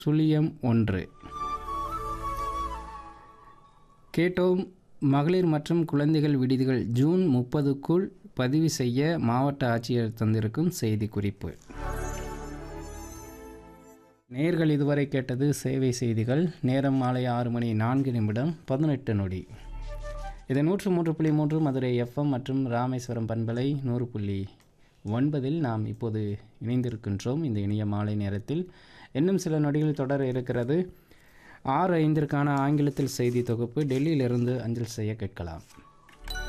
சுழியம் ஒன்று கேட்டோம் மகளிர் மற்றும் குழந்தைகள் விடுதிகள் ஜூன் முப்பதுக்குள் பதிவு செய்ய மாவட்ட ஆட்சியர் தந்திருக்கும் செய்திக்குறிப்பு நேர்கள் இதுவரை கேட்டது சேவை செய்திகள் நேரம் மாலை ஆறு மணி நான்கு நிமிடம் பதினெட்டு நொடி இது நூற்று மூன்று புள்ளி மூன்று மதுரை எஃப்எம் மற்றும் ராமேஸ்வரம் பண்பலை நூறு புள்ளி ஒன்பதில் நாம் இப்போது இணைந்திருக்கின்றோம் இந்த இனிய மாலை நேரத்தில் இன்னும் சில நொடிகள் தொடர இருக்கிறது ஆறு ஐந்திற்கான ஆங்கிலத்தில் செய்தி தொகுப்பு டெல்லியிலிருந்து அஞ்சல் செய்ய கேட்கலாம்